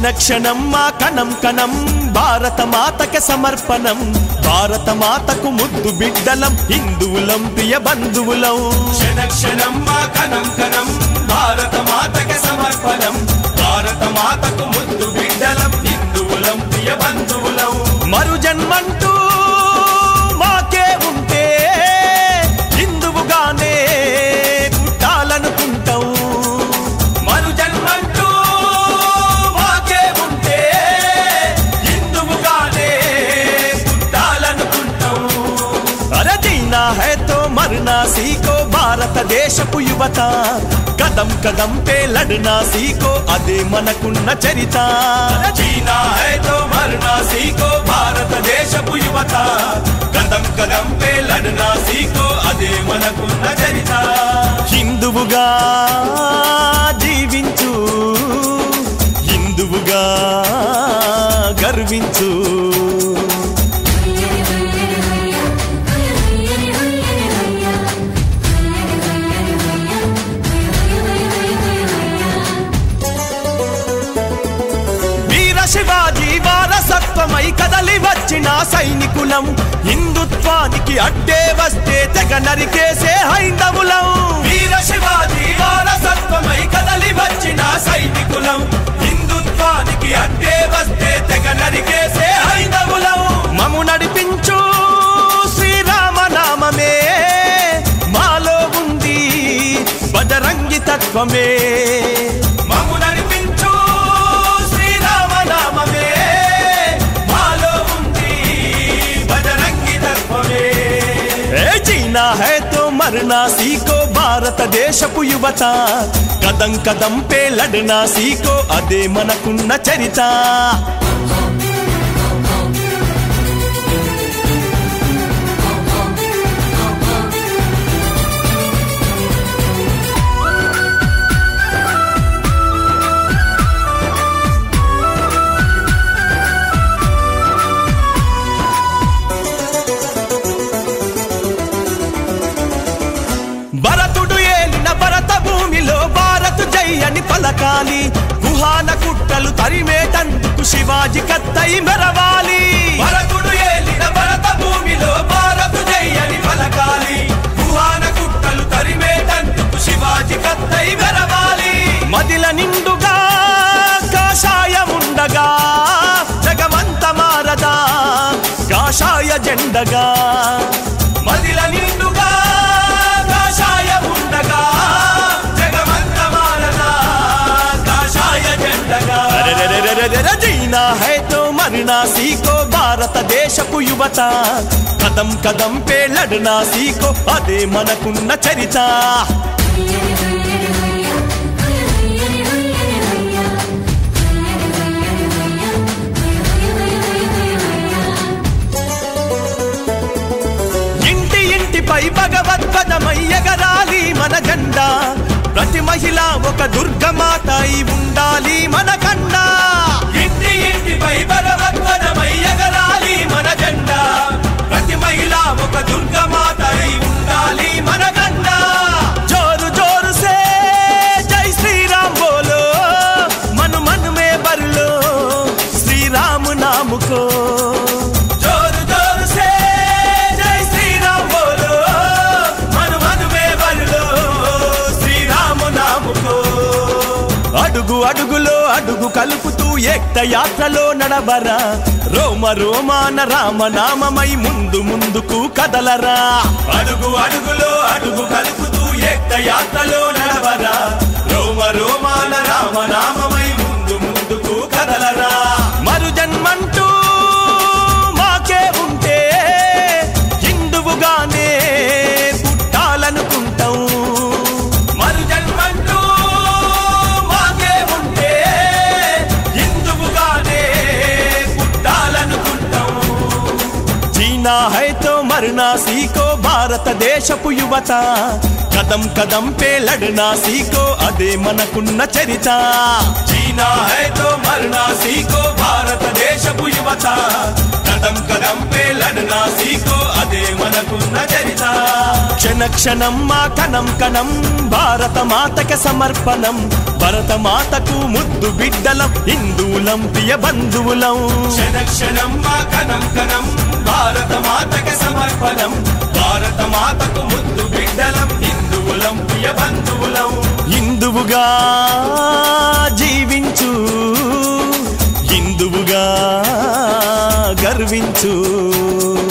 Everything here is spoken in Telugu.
క్షణ క్షణం మా కణం కణం భారత మాతకి సమర్పణం భారత మాతకు ముద్దు బిడ్డలం హిందువులం ప్రియ బంధువులం క్షణ క్షణం మా కణం కణం భారత మాతకి సమర్పణం భారత మాతకు ముద్దు బిడ్డలం హిందువులం ప్రియ బంధువులం మరు జన్మంటూ మాకే ఉంటే హిందువుగానే పుట్టాలనుకుంటాం మరు జన్మంటూ మాకే ఉంటే హిందువుగానే పుట్టాలనుకుంటాం అరే జీనా హై తో మరనా సీకో భారతదేశపు యువత కదం కదం పే లడనా సీకో అదే మనకున్న చరిత జీనా హై తో మరనా సీకో భారతదేశపు యువత కదం కదం పే లడనా సీకో అదే మనకున్న చరిత హిందువుగా జీవించు హిందువుగా గర్వించు వీర శివాజీ వారసత్వమై కదలి వచ్చిన సైనికులం హిందుత్వానికి అడ్డే వస్తే తెగ నరికేసే హైందవులం వీర శివాజీ వారసత్వమై కదలి వచ్చిన సైనికులం హిందుత్వానికి అడ్డే వస్తే తెగ నరికేసే హైందవులం మము నడిపించు శ్రీరామనామమే మాలో ఉంది బజరంగి తత్వమే మము నడిపించు శ్రీరామనామమే మాలో ఉంది బజరంగి తత్వమే ఏ జీనా హై తో మరనా సీకో భారతదేశపు యువత కదం కదం పే లడనా సీకో అదే మనకున్న చరిత భరతుడు ఏలిన భరత భూమిలో భారత్ జై అని పలకాలి గుహాన కుట్టలు తరిమేటందుకు శివాజీ కత్తై మెరవాలి భరతుడు ఏలిన భరత భూమిలో భారతు జై అని పలకాలి గుహాన కుట్టలు తరిమేటందుకు శివాజీ కత్తై వెరవాలి మదిల నిండుగా కాషాయముండగా జగమంత మారదా కాషాయ జెండగా మదిల నిండుగా కాషాయ ఉండగా జగమంత మారదా కాషాయ జెండగా అరెరెరెరెరెరె జీనా హై తో మరనా సీకో భారతదేశపు యువత కదం కదం పే లడనా సీకో అదే మనకున్న చరిత ఇంటి ఇంటిపై భగవద్గదమై ఎగరాలి మన జెండా ప్రతి మహిళ ఒక దుర్గమాత అయి ఉండాలి మన కన్నా ఇంటి ఇంటిపై భగవద్వదమై ఎగరాలి మన జెండా ప్రతి మహిళ ఒక దుర్గమాత అయి ఉండాలి మన గండా జోరు జోరు సే జై శ్రీరామ్ బోలో మను మను మే బర్లో శ్రీరామ్ నాముకో జోరు జోరు సే జై శ్రీరామ్ బోలో మను మనుమే బలిలో శ్రీరాము నాముకో అడుగు అడుగులో అడుగు కలుపుతూ ఏక్త యాత్రలో నడవరా రోమ రోమాన రామనామమై ముందు ముందుకు కదలరా అడుగు అడుగులో అడుగు కలుపుతూ ఏక్త యాత్రలో నడవరా రోమ రోమాన రామనామమై ముందు ముందుకు కదలరా మరు జన్మంటూ మాకే ఉంటే హిందువుగానే పుట్టాలనుకుంటాం మరు జన్మంటూ మాకే ఉంటే హిందువుగానే పుట్టాలనుకుంటాం జీనా హై తో మరనా సీకో భారతదేశపు యువత కదం కదం పే లడనా సీకో అదే మనకున్న చరిత జీనా హై తో మరనా సీకో భారతదేశపు యువత కదం కదం పే లడనా సీకో అదే మనకున్న చరిత క్షణ క్షణం మా కణం కణం భారత మాతక సమర్పణం భరత మాతకు ముద్దు బిడ్డలం హిందువులం ప్రియ బంధువులం క్షణ క్షణం మా కణం కణం భారత మాతక సమర్పణం భారత మాతకు ముద్దు బిడ్డలం హిందువులం ప్రియ బంధువులం హిందువుగా జీవించు హిందువుగా గర్వించు